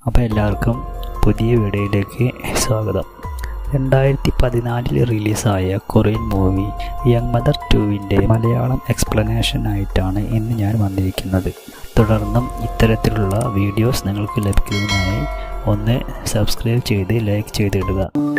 അപ്പോൾ എല്ലാവർക്കും പുതിയ വീഡിയോയിലേക്ക് സ്വാഗതം രണ്ടായിരത്തി പതിനാലിൽ റിലീസായ കൊറിയൻ മൂവി യങ് മദർ ടുവിൻ്റെ മലയാളം എക്സ്പ്ലനേഷൻ ആയിട്ടാണ് ഇന്ന് ഞാൻ വന്നിരിക്കുന്നത് തുടർന്നും ഇത്തരത്തിലുള്ള വീഡിയോസ് നിങ്ങൾക്ക് ലഭിക്കുന്നതിനായി ഒന്ന് സബ്സ്ക്രൈബ് ചെയ്ത് ലൈക്ക് ചെയ്തിടുക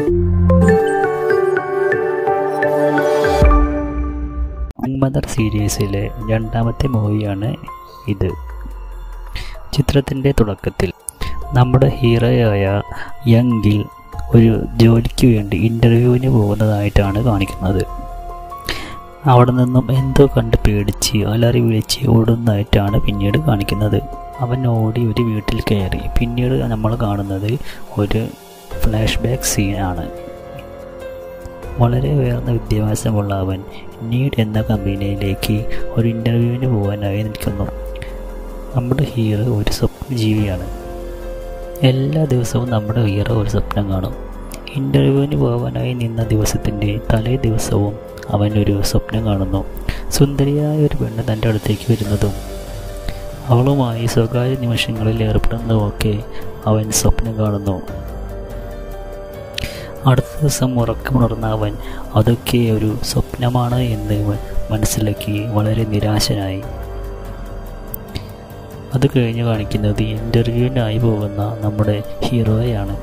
യങ് മദർ സീരീസിലെ രണ്ടാമത്തെ മൂവിയാണ് ഇത് ചിത്രത്തിൻ്റെ തുടക്കത്തിൽ നമ്മുടെ ഹീറോയായ യങ്ങിൽ ഒരു ജോലിക്ക് വേണ്ടി ഇൻ്റർവ്യൂവിന് പോകുന്നതായിട്ടാണ് കാണിക്കുന്നത് അവിടെ നിന്നും എന്തോ കണ്ട് പേടിച്ച് അലറി വിളിച്ച് ഓടുന്നതായിട്ടാണ് പിന്നീട് കാണിക്കുന്നത് അവൻ ഓടി ഒരു വീട്ടിൽ കയറി പിന്നീട് നമ്മൾ കാണുന്നത് ഒരു ഫ്ലാഷ് ബാക്ക് സീനാണ് വളരെ ഉയർന്ന വിദ്യാഭ്യാസമുള്ള അവൻ നീഡ് എന്ന കമ്പനിയിലേക്ക് ഒരു ഇൻ്റർവ്യൂവിന് പോകാനായി നിൽക്കുന്നു നമ്മുടെ ഹീറോ ഒരു സ്വപ്നജീവിയാണ് എല്ലാ ദിവസവും നമ്മുടെ ഹീറോ ഒരു സ്വപ്നം കാണും ഇൻ്റർവ്യൂവിന് പോകാനായി നിന്ന ദിവസത്തിൻ്റെ തലേ ദിവസവും അവൻ ഒരു സ്വപ്നം കാണുന്നു സുന്ദരിയായ ഒരു പെണ്ണ് തൻ്റെ അടുത്തേക്ക് വരുന്നതും അവളുമായി സ്വകാര്യ നിമിഷങ്ങളിൽ ഏർപ്പെടുന്നതുമൊക്കെ അവൻ സ്വപ്നം കാണുന്നു അടുത്ത ദിവസം ഉറക്കമുണർന്ന അവൻ അതൊക്കെ ഒരു സ്വപ്നമാണ് എന്ന് മനസ്സിലാക്കി വളരെ നിരാശനായി അത് കഴിഞ്ഞ് കാണിക്കുന്നത് ഇൻ്റർവ്യൂവിനായി പോകുന്ന നമ്മുടെ ഹീറോയാണ്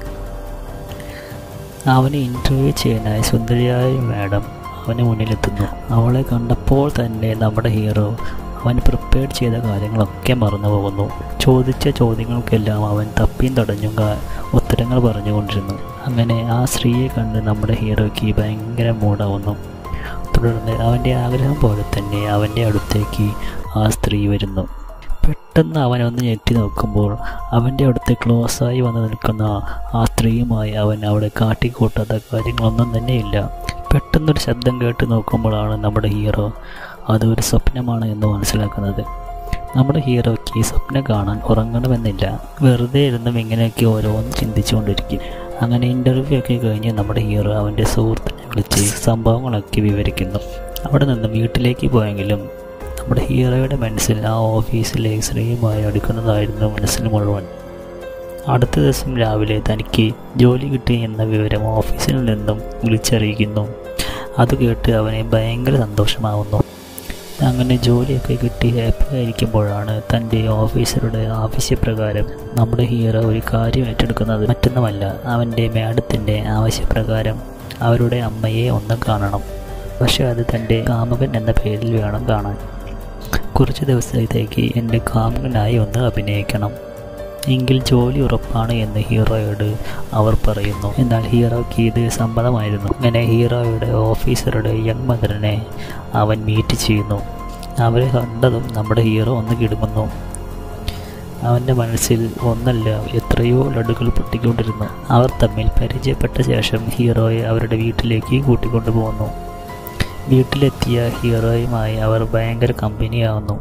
അവനെ ഇൻ്റർവ്യൂ ചെയ്യാനായി സുന്ദരിയായ മാഡം അവന് മുന്നിലെത്തുന്നു അവളെ കണ്ടപ്പോൾ തന്നെ നമ്മുടെ ഹീറോ അവൻ പ്രിപ്പയർ ചെയ്ത കാര്യങ്ങളൊക്കെ മറന്നു പോകുന്നു ചോദിച്ച ചോദ്യങ്ങൾക്കെല്ലാം അവൻ തപ്പിയും തടഞ്ഞും ഉത്തരങ്ങൾ പറഞ്ഞുകൊണ്ടിരുന്നു അങ്ങനെ ആ സ്ത്രീയെ കണ്ട് നമ്മുടെ ഹീറോയ്ക്ക് ഭയങ്കര മൂടാവുന്നു തുടർന്ന് അവൻ്റെ ആഗ്രഹം പോലെ തന്നെ അവൻ്റെ അടുത്തേക്ക് ആ സ്ത്രീ വരുന്നു പെട്ടെന്ന് അവനൊന്ന് ഞെട്ടി നോക്കുമ്പോൾ അവൻ്റെ അടുത്ത് ക്ലോസായി വന്ന് നിൽക്കുന്ന ആ സ്ത്രീയുമായി അവൻ അവിടെ കാട്ടിക്കൂട്ടാത്ത കാര്യങ്ങളൊന്നും തന്നെയില്ല പെട്ടെന്നൊരു ശബ്ദം കേട്ട് നോക്കുമ്പോഴാണ് നമ്മുടെ ഹീറോ അതൊരു സ്വപ്നമാണ് എന്ന് മനസ്സിലാക്കുന്നത് നമ്മുടെ ഹീറോയ്ക്ക് ഈ സ്വപ്നം കാണാൻ ഉറങ്ങണമെന്നില്ല വെറുതെ ഇരുന്നും ഇങ്ങനെയൊക്കെ ഓരോന്ന് ചിന്തിച്ചുകൊണ്ടിരിക്കും അങ്ങനെ ഇൻ്റർവ്യൂ ഒക്കെ കഴിഞ്ഞ് നമ്മുടെ ഹീറോ അവൻ്റെ സുഹൃത്തിനെ വിളിച്ച് സംഭവങ്ങളൊക്കെ വിവരിക്കുന്നു അവിടെ നിന്ന് വീട്ടിലേക്ക് പോയെങ്കിലും നമ്മുടെ ഹീറോയുടെ മനസ്സിൽ ആ ഓഫീസിലെ സ്ത്രീയുമായി അടുക്കുന്നതായിരുന്നു മനസ്സിൽ മുഴുവൻ അടുത്ത ദിവസം രാവിലെ തനിക്ക് ജോലി കിട്ടി എന്ന വിവരം ഓഫീസിൽ നിന്നും വിളിച്ചറിയിക്കുന്നു അത് കേട്ട് അവനെ ഭയങ്കര സന്തോഷമാവുന്നു അങ്ങനെ ജോലിയൊക്കെ കിട്ടി ഹാപ്പി ആയിരിക്കുമ്പോഴാണ് തൻ്റെ ഓഫീസറുടെ ആവശ്യപ്രകാരം നമ്മുടെ ഹീറോ ഒരു കാര്യം ഏറ്റെടുക്കുന്നത് മറ്റൊന്നുമല്ല അവൻ്റെ മാഡത്തിൻ്റെ ആവശ്യപ്രകാരം അവരുടെ അമ്മയെ ഒന്ന് കാണണം പക്ഷെ അത് തൻ്റെ കാമുകൻ എന്ന പേരിൽ വേണം കാണാൻ കുറച്ച് ദിവസത്തേക്ക് എൻ്റെ കാമുകനായി ഒന്ന് അഭിനയിക്കണം എങ്കിൽ ജോലി ഉറപ്പാണ് എന്ന് ഹീറോയോട് അവർ പറയുന്നു എന്നാൽ ഹീറോയ്ക്ക് ഇത് സമ്മതമായിരുന്നു അങ്ങനെ ഹീറോയുടെ ഓഫീസറുടെ യങ് മദറിനെ അവൻ മീറ്റ് ചെയ്യുന്നു അവരെ കണ്ടതും നമ്മുടെ ഹീറോ ഒന്ന് കിടുങ്ങുന്നു അവൻ്റെ മനസ്സിൽ ഒന്നല്ല എത്രയോ ലഡുകൾ പൊട്ടിക്കൊണ്ടിരുന്നു അവർ തമ്മിൽ പരിചയപ്പെട്ട ശേഷം ഹീറോയെ അവരുടെ വീട്ടിലേക്ക് കൂട്ടിക്കൊണ്ടുപോകുന്നു വീട്ടിലെത്തിയ ഹീറോയുമായി അവർ ഭയങ്കര കമ്പനിയാവുന്നു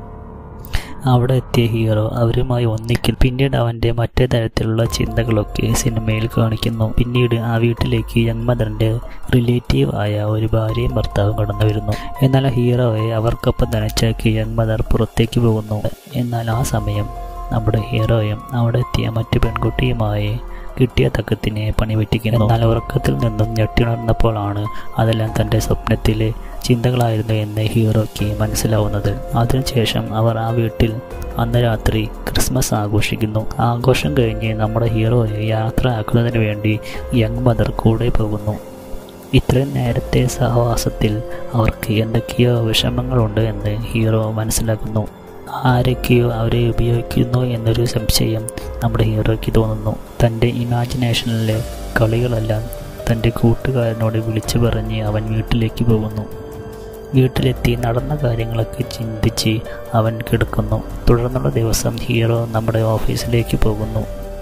അവിടെ എത്തിയ ഹീറോ അവരുമായി ഒന്നിക്കൽ പിന്നീട് അവൻ്റെ മറ്റേ തരത്തിലുള്ള ചിന്തകളൊക്കെ സിനിമയിൽ കാണിക്കുന്നു പിന്നീട് ആ വീട്ടിലേക്ക് യങ് മദറിൻ്റെ റിലേറ്റീവ് ആയ ഒരു ഭാര്യയും ഭർത്താവും കടന്നു വരുന്നു എന്നാൽ ഹീറോയെ അവർക്കൊപ്പം നനച്ചാക്കി യങ് മദർ പുറത്തേക്ക് പോകുന്നു എന്നാൽ ആ സമയം നമ്മുടെ ഹീറോയും അവിടെ എത്തിയ മറ്റു പെൺകുട്ടിയുമായി കിട്ടിയ തക്കത്തിനെ പണിപറ്റിക്കുന്നു എന്നാൽ ഉറക്കത്തിൽ നിന്നും ഞെട്ടിണർന്നപ്പോഴാണ് അതെല്ലാം തൻ്റെ സ്വപ്നത്തിലെ ചിന്തകളായിരുന്നു എന്ന് ഹീറോയ്ക്ക് മനസ്സിലാവുന്നത് അതിനുശേഷം അവർ ആ വീട്ടിൽ അന്ന് രാത്രി ക്രിസ്മസ് ആഘോഷിക്കുന്നു ആഘോഷം കഴിഞ്ഞ് നമ്മുടെ ഹീറോയെ യാത്ര ആക്കുന്നതിന് വേണ്ടി യങ് മദർ കൂടെ പോകുന്നു ഇത്രയും നേരത്തെ സഹവാസത്തിൽ അവർക്ക് എന്തൊക്കെയോ വിഷമങ്ങളുണ്ട് എന്ന് ഹീറോ മനസ്സിലാക്കുന്നു ആരൊക്കെയോ അവരെ ഉപയോഗിക്കുന്നു എന്നൊരു സംശയം നമ്മുടെ ഹീറോയ്ക്ക് തോന്നുന്നു തൻ്റെ ഇമാജിനേഷനിലെ കളികളെല്ലാം തൻ്റെ കൂട്ടുകാരനോട് വിളിച്ചു പറഞ്ഞ് അവൻ വീട്ടിലേക്ക് പോകുന്നു വീട്ടിലെത്തി നടന്ന കാര്യങ്ങളൊക്കെ ചിന്തിച്ച് അവൻ കിടക്കുന്നു തുടർന്നുള്ള ദിവസം ഹീറോ നമ്മുടെ ഓഫീസിലേക്ക് പോകുന്നു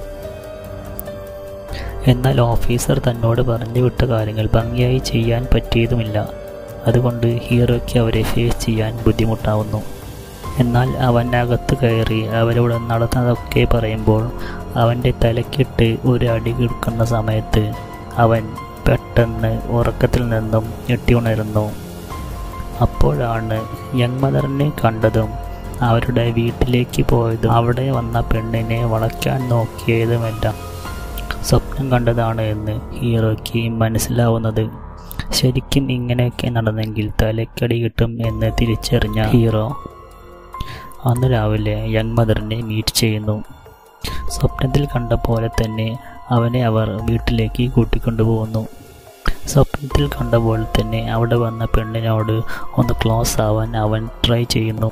എന്നാൽ ഓഫീസർ തന്നോട് പറഞ്ഞു വിട്ട കാര്യങ്ങൾ ഭംഗിയായി ചെയ്യാൻ പറ്റിയതുമില്ല അതുകൊണ്ട് ഹീറോയ്ക്ക് അവരെ ഫേസ് ചെയ്യാൻ ബുദ്ധിമുട്ടാവുന്നു എന്നാൽ അവൻ അകത്ത് കയറി അവരോട് നടന്നതൊക്കെ പറയുമ്പോൾ അവൻ്റെ തലക്കിട്ട് ഒരു അടി കിടക്കുന്ന സമയത്ത് അവൻ പെട്ടെന്ന് ഉറക്കത്തിൽ നിന്നും ഞെട്ടി ഉണരുന്നു അപ്പോഴാണ് യങ് മദറിനെ കണ്ടതും അവരുടെ വീട്ടിലേക്ക് പോയതും അവിടെ വന്ന പെണ്ണിനെ വളയ്ക്കാൻ നോക്കിയതുമെല്ലാം സ്വപ്നം കണ്ടതാണ് എന്ന് ഹീറോയ്ക്ക് മനസ്സിലാവുന്നത് ശരിക്കും ഇങ്ങനെയൊക്കെ നടന്നെങ്കിൽ തലക്കടി കിട്ടും എന്ന് തിരിച്ചറിഞ്ഞ ഹീറോ അന്ന് രാവിലെ യങ് മദറിനെ മീറ്റ് ചെയ്യുന്നു സ്വപ്നത്തിൽ കണ്ട പോലെ തന്നെ അവനെ അവർ വീട്ടിലേക്ക് കൂട്ടിക്കൊണ്ടുപോകുന്നു സ്വപ്നത്തിൽ കണ്ട പോലെ തന്നെ അവിടെ വന്ന പെണ്ണിനോട് ഒന്ന് ക്ലോസ് ആവാൻ അവൻ ട്രൈ ചെയ്യുന്നു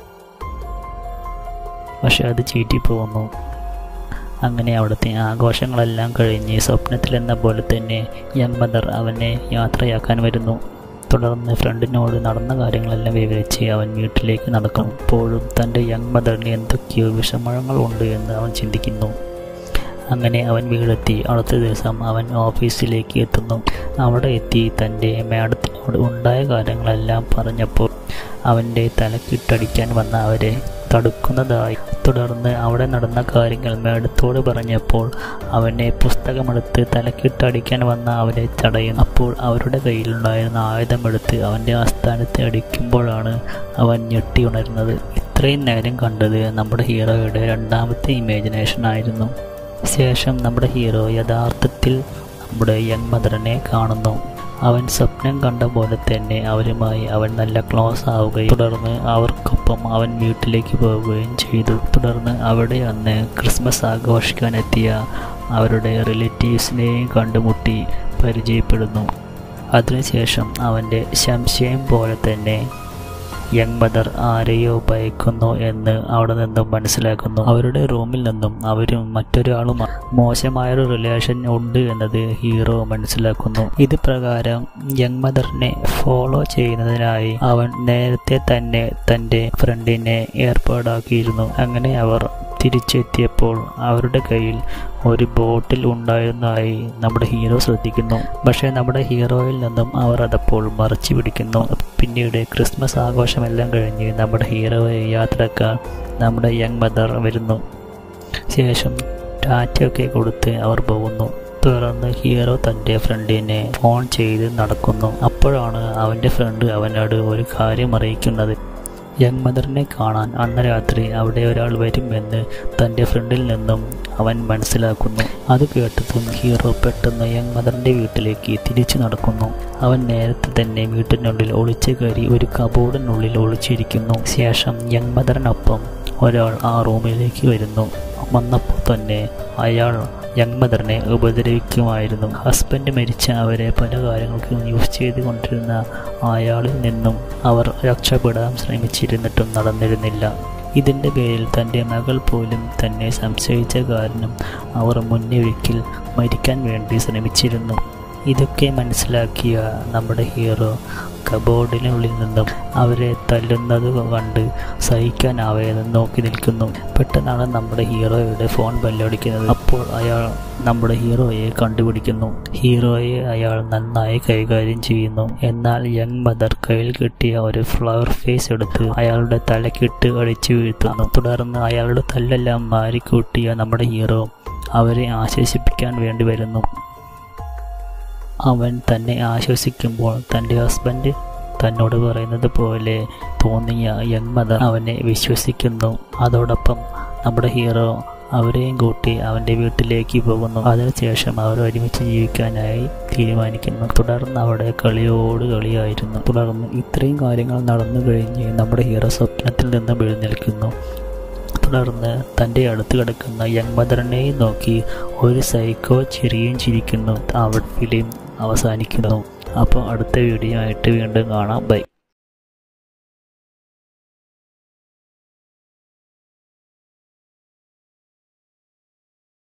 പക്ഷെ അത് ചീറ്റിപ്പോകുന്നു അങ്ങനെ അവിടുത്തെ ആഘോഷങ്ങളെല്ലാം കഴിഞ്ഞ് സ്വപ്നത്തിലെന്ന പോലെ തന്നെ യങ് മദർ അവനെ യാത്രയാക്കാൻ വരുന്നു തുടർന്ന് ഫ്രണ്ടിനോട് നടന്ന കാര്യങ്ങളെല്ലാം വിവരിച്ച് അവൻ വീട്ടിലേക്ക് നടക്കും അപ്പോഴും തൻ്റെ യങ് മദറിന് എന്തൊക്കെയോ വിഷമങ്ങൾ ഉണ്ട് എന്ന് അവൻ ചിന്തിക്കുന്നു അങ്ങനെ അവൻ വീടെത്തി അടുത്ത ദിവസം അവൻ ഓഫീസിലേക്ക് എത്തുന്നു അവിടെ എത്തി തൻ്റെ മാഡത്തിനോട് ഉണ്ടായ കാര്യങ്ങളെല്ലാം പറഞ്ഞപ്പോൾ അവൻ്റെ തലക്കിട്ടടിക്കാൻ വന്ന അവരെ തടുക്കുന്നതായി തുടർന്ന് അവിടെ നടന്ന കാര്യങ്ങൾ മേഡത്തോട് പറഞ്ഞപ്പോൾ അവനെ പുസ്തകമെടുത്ത് തലക്കിട്ടടിക്കാൻ വന്ന അവരെ തടയും അപ്പോൾ അവരുടെ കയ്യിലുണ്ടായിരുന്ന ആയുധമെടുത്ത് അവൻ്റെ ആസ്ഥാനത്തെ അടിക്കുമ്പോഴാണ് അവൻ ഞെട്ടി ഉണരുന്നത് ഇത്രയും നേരം കണ്ടത് നമ്മുടെ ഹീറോയുടെ രണ്ടാമത്തെ ഇമാജിനേഷൻ ആയിരുന്നു ശേഷം നമ്മുടെ ഹീറോ യഥാർത്ഥത്തിൽ നമ്മുടെ യങ് മദറിനെ കാണുന്നു അവൻ സ്വപ്നം കണ്ട പോലെ തന്നെ അവരുമായി അവൻ നല്ല ക്ലോസ് ആവുകയും തുടർന്ന് അവർക്കൊപ്പം അവൻ വീട്ടിലേക്ക് പോവുകയും ചെയ്തു തുടർന്ന് അവിടെ അന്ന് ക്രിസ്മസ് ആഘോഷിക്കാനെത്തിയ അവരുടെ റിലേറ്റീവ്സിനെയും കണ്ടുമുട്ടി പരിചയപ്പെടുന്നു അതിനുശേഷം അവൻ്റെ സംശയം പോലെ തന്നെ യങ് മദർ ആരെയോ ഭയക്കുന്നു എന്ന് അവിടെ നിന്നും മനസ്സിലാക്കുന്നു അവരുടെ റൂമിൽ നിന്നും അവരും മറ്റൊരാളും മോശമായൊരു റിലേഷൻ ഉണ്ട് എന്നത് ഹീറോ മനസ്സിലാക്കുന്നു ഇത് പ്രകാരം യങ് മദറിനെ ഫോളോ ചെയ്യുന്നതിനായി അവൻ നേരത്തെ തന്നെ തൻ്റെ ഫ്രണ്ടിനെ ഏർപ്പാടാക്കിയിരുന്നു അങ്ങനെ അവർ തിരിച്ചെത്തിയപ്പോൾ അവരുടെ കയ്യിൽ ഒരു ബോട്ടിൽ ഉണ്ടായിരുന്നതായി നമ്മുടെ ഹീറോ ശ്രദ്ധിക്കുന്നു പക്ഷേ നമ്മുടെ ഹീറോയിൽ നിന്നും അവർ അതപ്പോൾ മറച്ചു പിടിക്കുന്നു പിന്നീട് ക്രിസ്മസ് ആഘോഷമെല്ലാം കഴിഞ്ഞ് നമ്മുടെ ഹീറോയെ യാത്രക്കാർ നമ്മുടെ യങ് മദർ വരുന്നു ശേഷം ടാറ്റയൊക്കെ കൊടുത്ത് അവർ പോകുന്നു തുടർന്ന് ഹീറോ തൻ്റെ ഫ്രണ്ടിനെ ഫോൺ ചെയ്ത് നടക്കുന്നു അപ്പോഴാണ് അവൻ്റെ ഫ്രണ്ട് അവനോട് ഒരു കാര്യം അറിയിക്കുന്നത് യങ് മദറിനെ കാണാൻ അന്ന് രാത്രി അവിടെ ഒരാൾ വരുമെന്ന് തൻ്റെ ഫ്രണ്ടിൽ നിന്നും അവൻ മനസ്സിലാക്കുന്നു അത് കേട്ടതും ഹീറോ പെട്ടെന്ന് യങ് മദറിൻ്റെ വീട്ടിലേക്ക് തിരിച്ചു നടക്കുന്നു അവൻ നേരത്തെ തന്നെ വീട്ടിനുള്ളിൽ ഒളിച്ചു കയറി ഒരു കബോർഡിനുള്ളിൽ ഒളിച്ചിരിക്കുന്നു ശേഷം യങ് മദറിനൊപ്പം ഒരാൾ ആ റൂമിലേക്ക് വരുന്നു വന്നപ്പോൾ തന്നെ അയാൾ യങ് മദറിനെ ഉപദ്രവിക്കുമായിരുന്നു ഹസ്ബൻഡ് മരിച്ച അവരെ പല കാര്യങ്ങൾക്കും യൂസ് ചെയ്തുകൊണ്ടിരുന്ന അയാളിൽ നിന്നും അവർ രക്ഷപ്പെടാൻ ശ്രമിച്ചിരുന്നിട്ടും നടന്നിരുന്നില്ല ഇതിൻ്റെ പേരിൽ തൻ്റെ മകൾ പോലും തന്നെ സംശയിച്ച കാരണം അവർ മുന്നൊരിക്കൽ മരിക്കാൻ വേണ്ടി ശ്രമിച്ചിരുന്നു ഇതൊക്കെ മനസ്സിലാക്കിയ നമ്മുടെ ഹീറോ കബോർഡിനുള്ളിൽ നിന്നും അവരെ തല്ലുന്നത് കണ്ട് സഹിക്കാനാവാതെ നോക്കി നിൽക്കുന്നു പെട്ടെന്നാണ് നമ്മുടെ ഹീറോയുടെ ഫോൺ ബല്ലടിക്കുന്നത് അപ്പോൾ അയാൾ നമ്മുടെ ഹീറോയെ കണ്ടുപിടിക്കുന്നു ഹീറോയെ അയാൾ നന്നായി കൈകാര്യം ചെയ്യുന്നു എന്നാൽ യങ് മദർ കയ്യിൽ കിട്ടിയ ഒരു ഫ്ലവർ ഫേസ് എടുത്ത് അയാളുടെ തലക്കിട്ട് അടിച്ചു വീഴ്ത്തുന്നു തുടർന്ന് അയാളുടെ തല്ലെല്ലാം മാറിക്കൂട്ടിയ നമ്മുടെ ഹീറോ അവരെ ആശ്വസിപ്പിക്കാൻ വേണ്ടി വരുന്നു അവൻ തന്നെ ആശ്വസിക്കുമ്പോൾ തൻ്റെ ഹസ്ബൻഡ് തന്നോട് പറയുന്നത് പോലെ തോന്നിയ യങ് മദർ അവനെ വിശ്വസിക്കുന്നു അതോടൊപ്പം നമ്മുടെ ഹീറോ അവരെയും കൂട്ടി അവൻ്റെ വീട്ടിലേക്ക് പോകുന്നു അതിനുശേഷം അവർ ഒരുമിച്ച് ജീവിക്കാനായി തീരുമാനിക്കുന്നു തുടർന്ന് അവിടെ കളിയോട് കളിയായിരുന്നു തുടർന്ന് ഇത്രയും കാര്യങ്ങൾ നടന്നു കഴിഞ്ഞ് നമ്മുടെ ഹീറോ സ്വപ്നത്തിൽ നിന്നും എഴുന്നേൽക്കുന്നു തുടർന്ന് തൻ്റെ അടുത്ത് കിടക്കുന്ന യങ് മദറിനെയും നോക്കി ഒരു സൈക്കോ ചിരിയും ചിരിക്കുന്നു അവിടെ ഫിലിം അവസാനിക്കുന്നു അപ്പോൾ അടുത്ത വീഡിയോ ആയിട്ട് വീണ്ടും കാണാം ബൈ